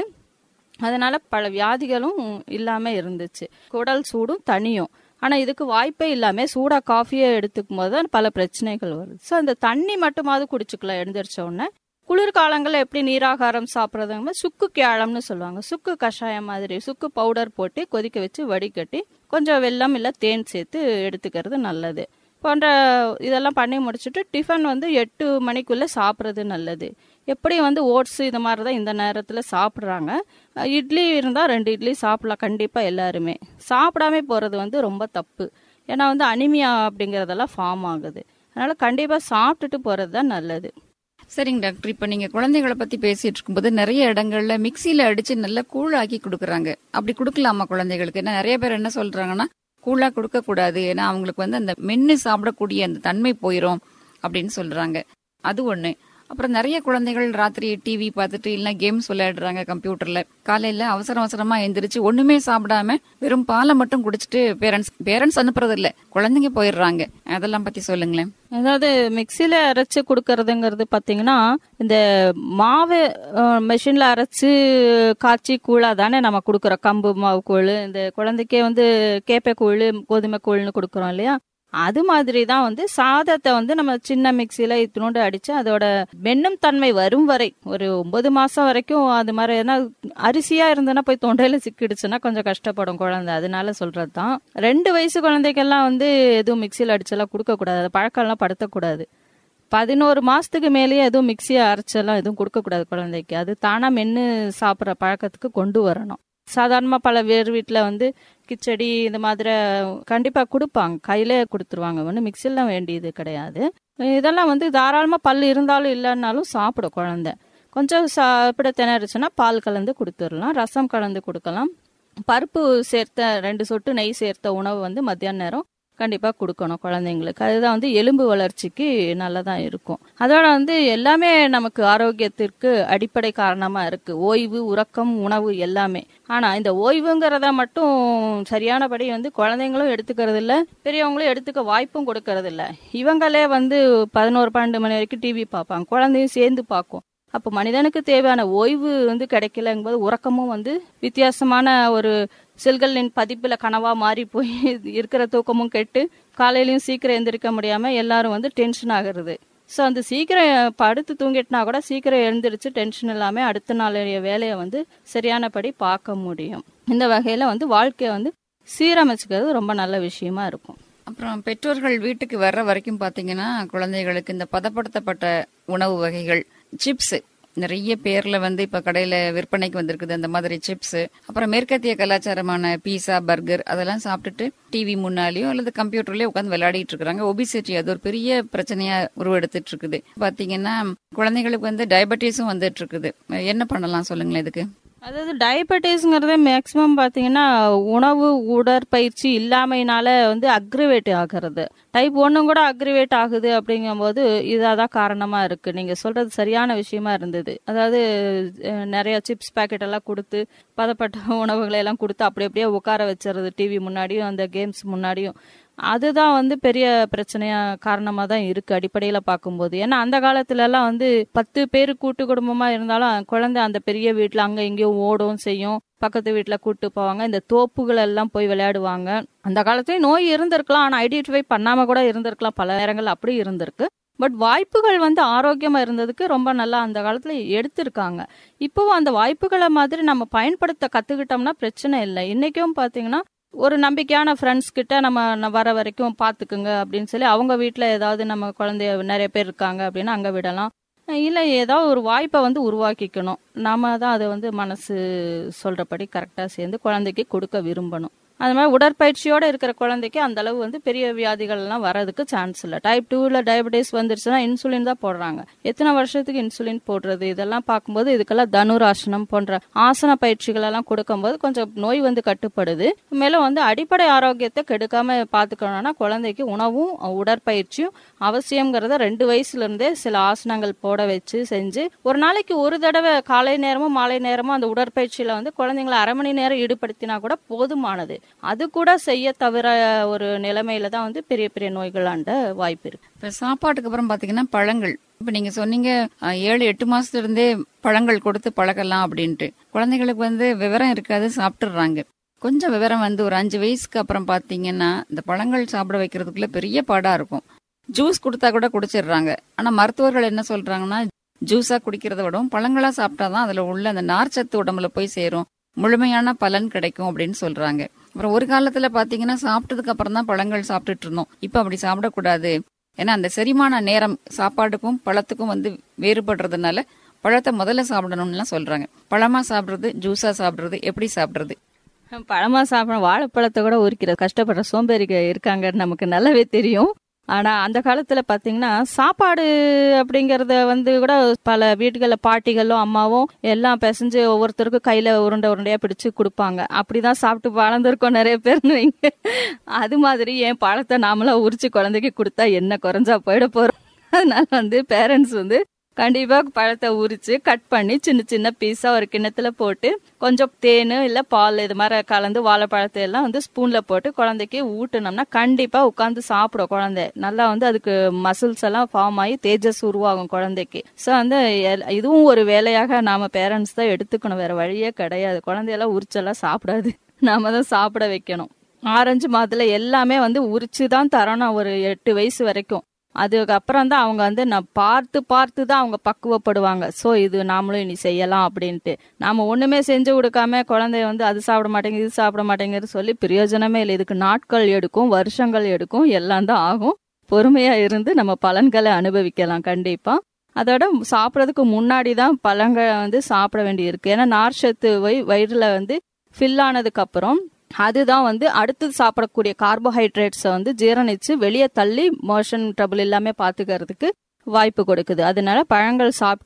அதனால பல வியாதிகளும் இல்லாம இருந்துச்சு குடல் சூடும் தனியும் ஆனா இதுக்கு வாய்ப்பே இல்லாம சூடா காஃபியை எடுத்துக்கும் போது தான் பல பிரச்சனைகள் வருது ஸோ அந்த தண்ணி மட்டுமாவது குடிச்சுக்கலாம் எழுந்திரிச்ச உடனே குளிர்காலங்களில் எப்படி நீராகாரம் சாப்பிட்றதுங்க சுக்கு கேளம்னு சொல்லுவாங்க சுக்கு கஷாயம் மாதிரி சுக்கு பவுடர் போட்டு கொதிக்க வச்சு வடிகட்டி கொஞ்சம் வெல்லம் இல்லை தேன் சேர்த்து எடுத்துக்கிறது நல்லது போன்ற இதெல்லாம் பண்ணி முடிச்சுட்டு டிஃபன் வந்து எட்டு மணிக்குள்ள சாப்பிட்றது நல்லது எப்படி வந்து ஓட்ஸ் இது மாதிரி தான் இந்த நேரத்தில் சாப்பிட்றாங்க அஹ் இட்லி இருந்தால் ரெண்டு இட்லி சாப்பிடலாம் கண்டிப்பாக எல்லாருமே சாப்பிடாம போகிறது வந்து ரொம்ப தப்பு ஏன்னா வந்து அனிமியா அப்படிங்கிறதெல்லாம் ஃபார்ம் ஆகுது அதனால கண்டிப்பாக சாப்பிட்டுட்டு போகிறது தான் நல்லது சரிங்க டாக்டர் இப்ப நீங்க குழந்தைகளை பத்தி பேசிட்டு இருக்கும்போது நிறைய இடங்கள்ல மிக்சியில அடிச்சு நல்லா கூழாக்கி கொடுக்கறாங்க அப்படி கொடுக்கலாமா குழந்தைகளுக்கு ஏன்னா நிறைய பேர் என்ன சொல்றாங்கன்னா கூழா கொடுக்க கூடாது ஏன்னா அவங்களுக்கு வந்து அந்த மென்னு சாப்பிடக்கூடிய அந்த தன்மை போயிரும் அப்படின்னு சொல்றாங்க அது ஒண்ணு அப்புறம் நிறைய குழந்தைகள் ராத்திரி டிவி பார்த்துட்டு இல்லைன்னா கேம்ஸ் விளையாடுறாங்க கம்ப்யூட்டர்ல காலையில அவசர அவசரமா எந்திரிச்சு ஒண்ணுமே சாப்பிடாம வெறும் பாலை மட்டும் குடிச்சிட்டு பேரண்ட்ஸ் பேரண்ட்ஸ் அனுப்புறது இல்ல குழந்தைங்க போயிடுறாங்க அதெல்லாம் பத்தி சொல்லுங்களேன் அதாவது மிக்சியில அரைச்சு கொடுக்கறதுங்கிறது பாத்தீங்கன்னா இந்த மாவு மெஷின்ல அரைச்சு காய்ச்சி கூழா தானே நம்ம கொடுக்குறோம் கம்பு மாவு கூழ் இந்த குழந்தைக்கே வந்து கேப்பை கூழ் கோதுமை கூழ்னு கொடுக்குறோம் இல்லையா அது மாதிரி தான் வந்து சாதத்தை வந்து நம்ம சின்ன மிக்சியில இத்தினோண்டு அடிச்சு அதோட வெண்ணும் தன்மை வரும் வரை ஒரு ஒன்பது மாசம் வரைக்கும் அது மாதிரி ஏன்னா அரிசியா இருந்ததுன்னா போய் தொண்டையில சிக்கிடுச்சுன்னா கொஞ்சம் கஷ்டப்படும் குழந்தை அதனால சொல்றது தான் ரெண்டு வயசு குழந்தைக்கெல்லாம் வந்து எதுவும் மிக்சியில அடிச்செல்லாம் கொடுக்க கூடாது அது பழக்கம்லாம் படுத்தக்கூடாது பதினோரு மாசத்துக்கு மேலேயே எதுவும் மிக்சியை அரைச்செல்லாம் எதுவும் கொடுக்கக்கூடாது குழந்தைக்கு அது தானா மென்று சாப்பிட்ற பழக்கத்துக்கு கொண்டு வரணும் சாதாரணமாக பல பேர் வீட்டில் வந்து கிச்சடி இந்த மாதிரி கண்டிப்பாக கொடுப்பாங்க கையிலே கொடுத்துருவாங்க ஒன்றும் மிக்சிலாம் வேண்டியது கிடையாது இதெல்லாம் வந்து தாராளமாக பல் இருந்தாலும் இல்லைன்னாலும் சாப்பிடும் குழந்தை கொஞ்சம் சாப்பிட திணறுச்சுன்னா பால் கலந்து கொடுத்துடலாம் ரசம் கலந்து கொடுக்கலாம் பருப்பு சேர்த்த ரெண்டு சொட்டு நெய் சேர்த்த உணவு வந்து மத்தியான நேரம் கண்டிப்பா கொடுக்கணும் குழந்தைங்களுக்கு அதுதான் வந்து எலும்பு வளர்ச்சிக்கு நல்லதா இருக்கும் அதோட வந்து எல்லாமே நமக்கு ஆரோக்கியத்திற்கு அடிப்படை காரணமா இருக்கு ஓய்வு உறக்கம் உணவு எல்லாமே ஆனா இந்த ஓய்வுங்கிறத மட்டும் சரியானபடி வந்து குழந்தைங்களும் எடுத்துக்கிறது இல்ல பெரியவங்களும் எடுத்துக்க வாய்ப்பும் கொடுக்கறது இல்ல இவங்களே வந்து பதினோரு பன்னெண்டு மணி வரைக்கும் டிவி பார்ப்பாங்க குழந்தையும் சேர்ந்து பார்க்கும் அப்போ மனிதனுக்கு தேவையான ஓய்வு வந்து கிடைக்கலங்கும்போது உறக்கமும் வந்து வித்தியாசமான ஒரு செல்களின் பதிப்புல கனவா மாறி போய் இருக்கிற தூக்கமும் கெட்டு காலையிலயும் சீக்கிரம் எந்திரிக்க முடியாம எல்லாரும் வந்து டென்ஷன் ஆகுறது ஸோ அந்த சீக்கிரம் படுத்து தூங்கிட்டுனா கூட சீக்கிரம் எழுந்திரிச்சு டென்ஷன் இல்லாம அடுத்த நாளைய வேலையை வந்து சரியானபடி பார்க்க முடியும் இந்த வகையில வந்து வாழ்க்கையை வந்து சீரமைச்சுக்கிறது ரொம்ப நல்ல விஷயமா இருக்கும் அப்புறம் பெற்றோர்கள் வீட்டுக்கு வர்ற வரைக்கும் பாத்தீங்கன்னா குழந்தைகளுக்கு இந்த பதப்படுத்தப்பட்ட உணவு வகைகள் சிப்ஸ் நிறைய பேர்ல வந்து இப்ப கடையில விற்பனைக்கு வந்திருக்குது அந்த மாதிரி சிப்ஸ் அப்புறம் மேற்கத்திய கலாச்சாரமான பீஸா பர்கர் அதெல்லாம் சாப்பிட்டுட்டு டிவி முன்னாலேயோ அல்லது கம்ப்யூட்டர்லயோ உட்காந்து விளையாடிட்டு இருக்காங்க ஒபிசிட்டி அது ஒரு பெரிய பிரச்சனையா உருவெடுத்துட்டு இருக்குது பாத்தீங்கன்னா குழந்தைகளுக்கு வந்து டயபெட்டிஸும் வந்துட்டு இருக்குது என்ன பண்ணலாம் சொல்லுங்களேன் இதுக்கு அதாவது டயபெட்டிஸ்ங்கிறதே மேக்சிமம் பார்த்தீங்கன்னா உணவு உடற்பயிற்சி இல்லாமையினால வந்து அக்ரிவேட் ஆகிறது டைப் ஒன்றும் கூட அக்ரிவேட் ஆகுது அப்படிங்கும்போது இதாக தான் காரணமாக இருக்குது நீங்கள் சொல்கிறது சரியான விஷயமா இருந்தது அதாவது அஹ், நிறைய சிப்ஸ் பாக்கெட் எல்லாம் கொடுத்து பதப்பட்ட உணவுகளை எல்லாம் கொடுத்து அப்படி அப்படியே உட்கார வச்சிருது டிவி முன்னாடியும் அந்த கேம்ஸ் முன்னாடியும் அதுதான் வந்து பெரிய பிரச்சனையா காரணமா தான் இருக்கு அடிப்படையில பார்க்கும்போது ஏன்னா அந்த காலத்துல எல்லாம் வந்து பத்து பேர் கூட்டு குடும்பமா இருந்தாலும் குழந்தை அந்த பெரிய வீட்டுல அங்க இங்கேயும் ஓடும் செய்யும் பக்கத்து வீட்டுல கூட்டு போவாங்க இந்த தோப்புகள் எல்லாம் போய் விளையாடுவாங்க அந்த காலத்துலயும் நோய் இருந்திருக்கலாம் ஆனா ஐடென்டிஃபை பண்ணாம கூட இருந்திருக்கலாம் பல நேரங்கள் அப்படி இருந்திருக்கு பட் வாய்ப்புகள் வந்து ஆரோக்கியமா இருந்ததுக்கு ரொம்ப நல்லா அந்த காலத்துல எடுத்திருக்காங்க இப்போவும் அந்த வாய்ப்புகளை மாதிரி நம்ம பயன்படுத்த கத்துக்கிட்டோம்னா பிரச்சனை இல்லை இன்னைக்கும் பாத்தீங்கன்னா ஒரு நம்பிக்கையான ஃப்ரெண்ட்ஸ் கிட்ட நம்ம ந- வர வரைக்கும் பாத்துக்குங்க அப்படின்னு சொல்லி அவங்க வீட்ல ஏதாவது நம்ம குழந்தைய நிறைய பேர் இருக்காங்க அப்படின்னா அங்க விடலாம் இல்ல ஏதாவது ஒரு வாய்ப்பை வந்து உருவாக்கிக்கணும் நாம தான் அதை வந்து மனசு சொல்றபடி கரெக்டா சேர்ந்து குழந்தைக்கு கொடுக்க விரும்பணும் அது மாதிரி உடற்பயிற்சியோட இருக்கிற குழந்தைக்கு அந்த அளவு வந்து பெரிய வியாதிகள் எல்லாம் வரதுக்கு சான்ஸ் இல்லை டைப் டூல டயபெட்டிஸ் வந்துருச்சுன்னா இன்சுலின் தான் போடுறாங்க எத்தனை வருஷத்துக்கு இன்சுலின் போடுறது இதெல்லாம் பார்க்கும்போது இதுக்கெல்லாம் தனுராசனம் போன்ற ஆசன பயிற்சிகள் எல்லாம் கொடுக்கும்போது கொஞ்சம் நோய் வந்து கட்டுப்படுது மேலும் வந்து அடிப்படை ஆரோக்கியத்தை கெடுக்காம பாத்துக்கணும்னா குழந்தைக்கு உணவும் உடற்பயிற்சியும் அவசியம்ங்கிறத ரெண்டு வயசுல இருந்தே சில ஆசனங்கள் போட வச்சு செஞ்சு ஒரு நாளைக்கு ஒரு தடவை காலை நேரமும் மாலை நேரமும் அந்த உடற்பயிற்சியில வந்து குழந்தைங்களை அரை மணி நேரம் ஈடுபடுத்தினா கூட போதுமானது அது கூட செய்ய தவிர ஒரு நிலைமையில தான் வந்து பெரிய பெரிய நோய்களாண்ட வாய்ப்பு இருக்கு இப்ப சாப்பாட்டுக்கு அப்புறம் பாத்தீங்கன்னா பழங்கள் இப்ப நீங்க சொன்னீங்க அஹ், ஏழு எட்டு மாசத்துல இருந்தே பழங்கள் கொடுத்து பழகலாம் அப்படின்ட்டு குழந்தைகளுக்கு வந்து விவரம் இருக்காது சாப்பிட்டுறாங்க கொஞ்சம் விவரம் வந்து ஒரு அஞ்சு வயசுக்கு அப்புறம் பாத்தீங்கன்னா இந்த பழங்கள் சாப்பிட வைக்கிறதுக்குள்ள பெரிய பாடா இருக்கும் ஜூஸ் கொடுத்தா கூட குடிச்சிடுறாங்க ஆனா மருத்துவர்கள் என்ன சொல்றாங்கன்னா ஜூஸா குடிக்கிறத விடவும் பழங்களா சாப்பிட்டாதான் அதுல உள்ள அந்த நார்ச்சத்து உடம்புல போய் சேரும் முழுமையான பலன் கிடைக்கும் அப்படின்னு சொல்றாங்க அப்புறம் ஒரு காலத்துல பாத்தீங்கன்னா சாப்பிட்டதுக்கு அப்புறம் தான் பழங்கள் சாப்பிட்டுட்டு இருந்தோம் இப்ப அப்படி சாப்பிடக்கூடாது ஏன்னா அந்த செரிமான நேரம் சாப்பாடுக்கும் பழத்துக்கும் வந்து வேறுபடுறதுனால பழத்தை முதல்ல சாப்பிடணும்னுலாம் சொல்றாங்க பழமா சாப்பிடுறது ஜூஸா சாப்பிடுறது எப்படி சாப்பிடுறது பழமா சாப்பிட வாழைப்பழத்தை கூட உரிக்கிற கஷ்டப்படுற சோம்பேறிக இருக்காங்கன்னு நமக்கு நல்லாவே தெரியும் ஆனா அந்த காலத்துல பாத்தீங்கன்னா சாப்பாடு அப்படிங்கறத வந்து கூட பல வீடுகள்ல பாட்டிகளும் அம்மாவும் எல்லாம் பிசைஞ்சு ஒவ்வொருத்தருக்கும் கையில உருண்டை உருண்டையா பிடிச்சு கொடுப்பாங்க அப்படிதான் சாப்பிட்டு வளர்ந்துருக்கோம் நிறைய பேர்னு வைங்க அது மாதிரி என் பழத்தை நாமளா உரிச்சு குழந்தைக்கு கொடுத்தா என்ன குறைஞ்சா போயிட போறோம் அதனால வந்து பேரண்ட்ஸ் வந்து கண்டிப்பா பழத்தை உரிச்சு கட் பண்ணி சின்ன சின்ன பீஸா ஒரு கிண்ணத்துல போட்டு கொஞ்சம் தேன் இல்ல பால் இது மாதிரி கலந்து வாழைப்பழத்தை எல்லாம் வந்து ஸ்பூன்ல போட்டு குழந்தைக்கு ஊட்டுனோம்னா கண்டிப்பா உட்காந்து சாப்பிடும் குழந்தை நல்லா வந்து அதுக்கு மசில்ஸ் எல்லாம் ஃபார்ம் ஆகி தேஜஸ் உருவாகும் குழந்தைக்கு சோ வந்து எல்- இதுவும் ஒரு வேலையாக நாம பேரண்ட்ஸ் தான் எடுத்துக்கணும் வேற வழியே கிடையாது குழந்தையெல்லாம் உரிச்செல்லாம் சாப்பிடாது நாம தான் சாப்பிட வைக்கணும் ஆரஞ்சு மாதுளை எல்லாமே வந்து உரிச்சு தான் தரணும் ஒரு எட்டு வயசு வரைக்கும் அதுக்கப்புறம் தான் அவங்க வந்து நான் பார்த்து பார்த்து தான் அவங்க பக்குவப்படுவாங்க ஸோ இது நாமளும் இனி செய்யலாம் அப்படின்ட்டு நாம ஒண்ணுமே செஞ்சு கொடுக்காம குழந்தைய வந்து அது சாப்பிட மாட்டேங்குது இது சாப்பிட மாட்டேங்குது சொல்லி பிரயோஜனமே இல்லை இதுக்கு நாட்கள் எடுக்கும் வருஷங்கள் எடுக்கும் எல்லாம் தான் ஆகும் பொறுமையா இருந்து நம்ம பலன்களை அனுபவிக்கலாம் கண்டிப்பா அதோட சாப்பிட்றதுக்கு முன்னாடி தான் பழங்களை வந்து சாப்பிட வேண்டி இருக்கு ஏன்னா நார்ச்சத்து வை வயிறுல வந்து ஃபில் ஆனதுக்கு அப்புறம் அதுதான் வந்து அடுத்தது சாப்பிடக்கூடிய கார்போஹைட்ரேட்ஸை வந்து ஜீரணிச்சு வெளியே தள்ளி மோஷன் ட்ரபிள் இல்லாம பாத்துக்கிறதுக்கு வாய்ப்பு கொடுக்குது அதனால பழங்கள் சாப்பிட்டு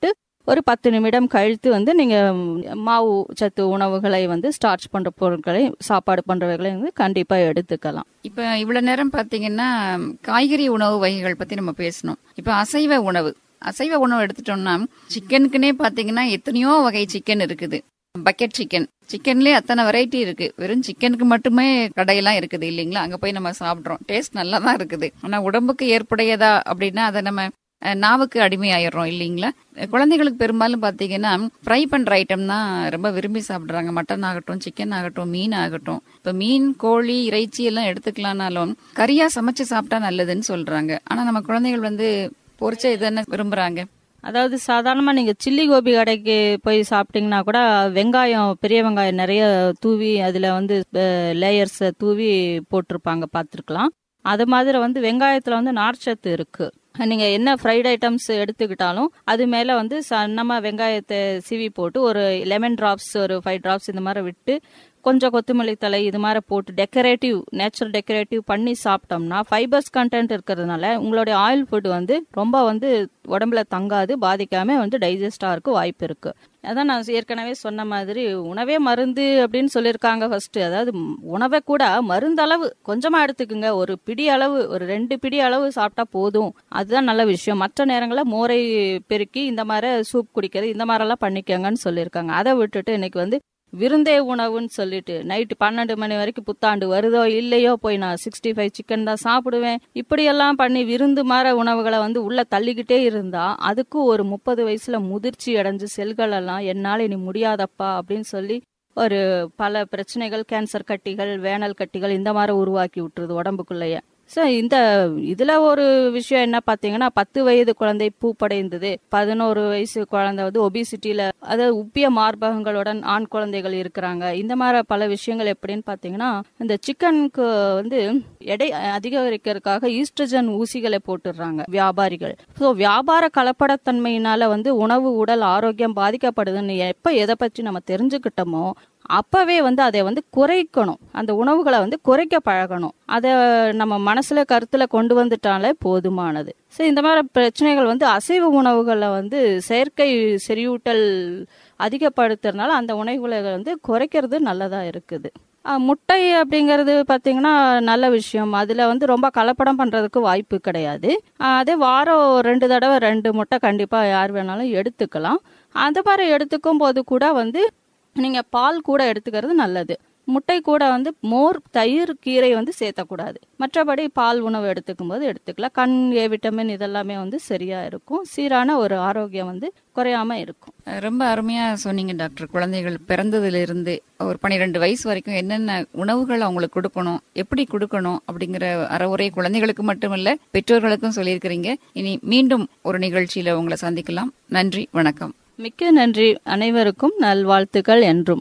ஒரு பத்து நிமிடம் கழித்து வந்து நீங்கள் மாவு சத்து உணவுகளை வந்து ஸ்டார்ச் பண்ணுற பொருட்களை சாப்பாடு பண்ணுறவைகளை வந்து கண்டிப்பாக எடுத்துக்கலாம் இப்ப இவ்வளவு நேரம் பாத்தீங்கன்னா காய்கறி உணவு வகைகள் பத்தி நம்ம பேசணும் இப்ப அசைவ உணவு அசைவ உணவு எடுத்துட்டோம்னா சிக்கனுக்குன்னே பாத்தீங்கன்னா எத்தனையோ வகை சிக்கன் இருக்குது பக்கெட் சிக்கன் சிக்கன்லயே அத்தனை வெரைட்டி இருக்கு வெறும் சிக்கனுக்கு மட்டுமே கடையெல்லாம் இருக்குது இல்லைங்களா அங்க போய் நம்ம சாப்பிடுறோம் டேஸ்ட் நல்லா தான் இருக்குது ஆனா உடம்புக்கு ஏற்புடையதா அப்படின்னா அதை நம்ம அஹ், நாவுக்கு அடிமையாயிடுறோம் இல்லைங்களா குழந்தைகளுக்கு பெரும்பாலும் பாத்தீங்கன்னா ஃப்ரை பண்ற ஐட்டம் தான் ரொம்ப விரும்பி சாப்பிடுறாங்க மட்டன் ஆகட்டும் சிக்கன் ஆகட்டும் மீன் ஆகட்டும் இப்ப மீன் கோழி இறைச்சி எல்லாம் எடுத்துக்கலாம்னாலும் கறியா சமைச்சு சாப்பிட்டா நல்லதுன்னு சொல்றாங்க ஆனா நம்ம குழந்தைகள் வந்து பொரிச்ச இதென்ன விரும்புறாங்க அதாவது சாதாரணமாக நீங்கள் சில்லி கோபி கடைக்கு போய் சாப்பிட்டீங்கன்னா கூட வெங்காயம் பெரிய வெங்காயம் நிறைய தூவி அதில் வந்து லேயர்ஸை தூவி போட்டிருப்பாங்க பார்த்துருக்கலாம் அது மாதிரி வந்து வெங்காயத்தில் வந்து நார்ச்சத்து இருக்குது நீங்கள் என்ன ஃப்ரைட் ஐட்டம்ஸ் எடுத்துக்கிட்டாலும் அது மேலே வந்து சன்னமாக வெங்காயத்தை சீவி போட்டு ஒரு லெமன் டிராப்ஸ் ஒரு ஃபைவ் டிராப்ஸ் இந்த மாதிரி விட்டு கொஞ்சம் கொத்தமல்லி தலை இது மாதிரி போட்டு டெக்கரேட்டிவ் நேச்சுரல் டெக்கரேட்டிவ் பண்ணி சாப்பிட்டோம்னா ஃபைபர்ஸ் கண்டென்ட் இருக்கிறதுனால உங்களுடைய ஆயில் ஃபுட் வந்து ரொம்ப வந்து உடம்புல தங்காது பாதிக்காம வந்து டைஜஸ்டாக இருக்க வாய்ப்பு இருக்கு அதான் நான் ஏற்கனவே சொன்ன மாதிரி உணவே மருந்து அப்படின்னு சொல்லியிருக்காங்க ஃபர்ஸ்ட் அதாவது ம், உணவை கூட மருந்தளவு கொஞ்சமா எடுத்துக்குங்க ஒரு பிடி அளவு ஒரு ரெண்டு பிடி அளவு சாப்பிட்டா போதும் அதுதான் நல்ல விஷயம் மற்ற நேரங்களில் மோரை பெருக்கி இந்த மாதிரி சூப் குடிக்கிறது இந்த மாதிரிலாம் பண்ணிக்கோங்கன்னு சொல்லியிருக்காங்க அதை விட்டுட்டு இன்னைக்கு வந்து விருந்தே உணவுன்னு சொல்லிட்டு நைட்டு பன்னெண்டு மணி வரைக்கும் புத்தாண்டு வருதோ இல்லையோ போய் நான் சிக்ஸ்டி ஃபைவ் சிக்கன் தான் சாப்பிடுவேன் இப்படியெல்லாம் பண்ணி விருந்து மாற உணவுகளை வந்து உள்ள தள்ளிக்கிட்டே இருந்தா அதுக்கும் ஒரு முப்பது வயசுல முதிர்ச்சி அடைஞ்சு செல்கள் எல்லாம் என்னால் இனி முடியாதப்பா அப்படின்னு சொல்லி ஒரு பல பிரச்சனைகள் கேன்சர் கட்டிகள் வேனல் கட்டிகள் இந்த மாதிரி உருவாக்கி விட்டுருது உடம்புக்குள்ளேயே ஸோ இந்த இதுல ஒரு விஷயம் என்ன பார்த்தீங்கன்னா பத்து வயது குழந்தை பூப்படைந்தது பதினோரு வயசு குழந்தை வந்து ஒபிசிட்டியில அதாவது உப்பிய மார்பகங்களுடன் ஆண் குழந்தைகள் இருக்கிறாங்க இந்த மாதிரி பல விஷயங்கள் எப்படின்னு பார்த்தீங்கன்னா இந்த சிக்கனுக்கு வந்து எடை அதிகரிக்கிறதுக்காக ஈஸ்ட்ரஜன் ஊசிகளை போட்டுடுறாங்க வியாபாரிகள் ஸோ வியாபார கலப்படத்தன்மையினால வந்து உணவு உடல் ஆரோக்கியம் பாதிக்கப்படுதுன்னு எப்போ எதை பற்றி நம்ம தெரிஞ்சுக்கிட்டோமோ அப்பவே வந்து அதை வந்து குறைக்கணும் அந்த உணவுகளை வந்து குறைக்க பழகணும் அதை நம்ம மனசுல கருத்துல கொண்டு வந்துட்டாலே போதுமானது ஸோ இந்த மாதிரி பிரச்சனைகள் வந்து அசைவ உணவுகளில் வந்து செயற்கை செறிவூட்டல் அதிகப்படுத்துறதுனால அந்த உணவுகளை வந்து குறைக்கிறது நல்லதா இருக்குது அஹ் முட்டை அப்படிங்கிறது பார்த்தீங்கன்னா நல்ல விஷயம் அதில் வந்து ரொம்ப கலப்படம் பண்ணுறதுக்கு வாய்ப்பு கிடையாது அஹ் அதே வாரம் ரெண்டு தடவை ரெண்டு முட்டை கண்டிப்பாக யார் வேணாலும் எடுத்துக்கலாம் அந்த மாதிரி எடுத்துக்கும் போது கூட வந்து நீங்கள் பால் கூட எடுத்துக்கிறது நல்லது முட்டை கூட வந்து மோர் தயிர் கீரை வந்து சேர்த்தக்கூடாது மற்றபடி பால் உணவு எடுத்துக்கும் போது எடுத்துக்கலாம் கண் ஏ விட்டமின் இதெல்லாமே வந்து சரியா இருக்கும் சீரான ஒரு ஆரோக்கியம் வந்து குறையாம இருக்கும் அஹ் ரொம்ப அருமையா சொன்னீங்க டாக்டர் குழந்தைகள் பிறந்ததுல இருந்து ஒரு பன்னிரெண்டு வயசு வரைக்கும் என்னென்ன உணவுகள் அவங்களுக்கு கொடுக்கணும் எப்படி கொடுக்கணும் அப்படிங்கிற அறவுரை குழந்தைகளுக்கு மட்டுமல்ல பெற்றோர்களுக்கும் சொல்லியிருக்கிறீங்க இனி மீண்டும் ஒரு நிகழ்ச்சியில உங்களை சந்திக்கலாம் நன்றி வணக்கம் மிக்க நன்றி அனைவருக்கும் நல்வாழ்த்துக்கள் என்றும்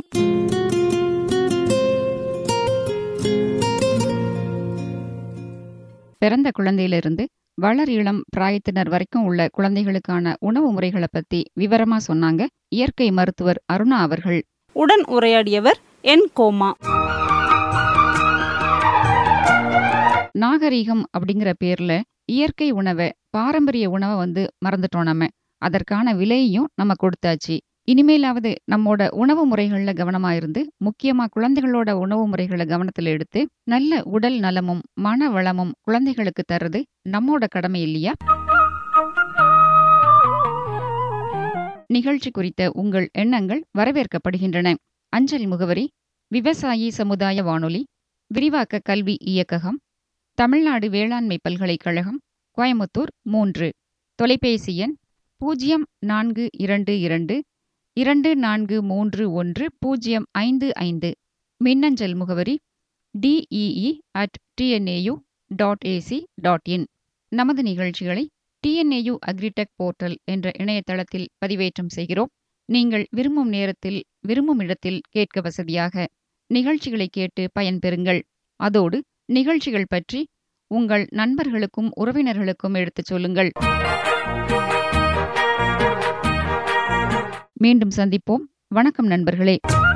பிறந்த குழந்தையிலிருந்து வளர் இளம் பிராயத்தினர் வரைக்கும் உள்ள குழந்தைகளுக்கான உணவு முறைகளை பத்தி விவரமா சொன்னாங்க இயற்கை மருத்துவர் அருணா அவர்கள் உடன் உரையாடியவர் என் கோமா நாகரீகம் அப்படிங்கிற பேர்ல இயற்கை உணவை பாரம்பரிய உணவை வந்து மறந்துட்டோம் நம்ம அதற்கான விலையையும் நம்ம கொடுத்தாச்சு இனிமேலாவது நம்மோட உணவு முறைகள்ல கவனமா இருந்து முக்கியமா குழந்தைகளோட உணவு முறைகளை கவனத்துல எடுத்து நல்ல உடல் நலமும் மன வளமும் குழந்தைகளுக்கு தர்றது நம்மோட கடமை இல்லையா நிகழ்ச்சி குறித்த உங்கள் எண்ணங்கள் வரவேற்கப்படுகின்றன அஞ்சல் முகவரி விவசாயி சமுதாய வானொலி விரிவாக்க கல்வி இயக்ககம் தமிழ்நாடு வேளாண்மை பல்கலைக்கழகம் கோயமுத்தூர் மூன்று தொலைபேசி எண் பூஜ்ஜியம் நான்கு இரண்டு இரண்டு இரண்டு நான்கு மூன்று ஒன்று பூஜ்ஜியம் ஐந்து ஐந்து மின்னஞ்சல் முகவரி DEE at TNAU dot AC dot in நமது நிகழ்ச்சிகளை டிஎன்ஏயு அக்ரிடெக் போர்ட்டல் என்ற இணையதளத்தில் பதிவேற்றம் செய்கிறோம் நீங்கள் விரும்பும் நேரத்தில் விரும்பும் இடத்தில் கேட்க வசதியாக நிகழ்ச்சிகளை கேட்டு பயன்பெறுங்கள் அதோடு நிகழ்ச்சிகள் பற்றி உங்கள் நண்பர்களுக்கும் உறவினர்களுக்கும் எடுத்துச் சொல்லுங்கள் மீண்டும் சந்திப்போம் வணக்கம் நண்பர்களே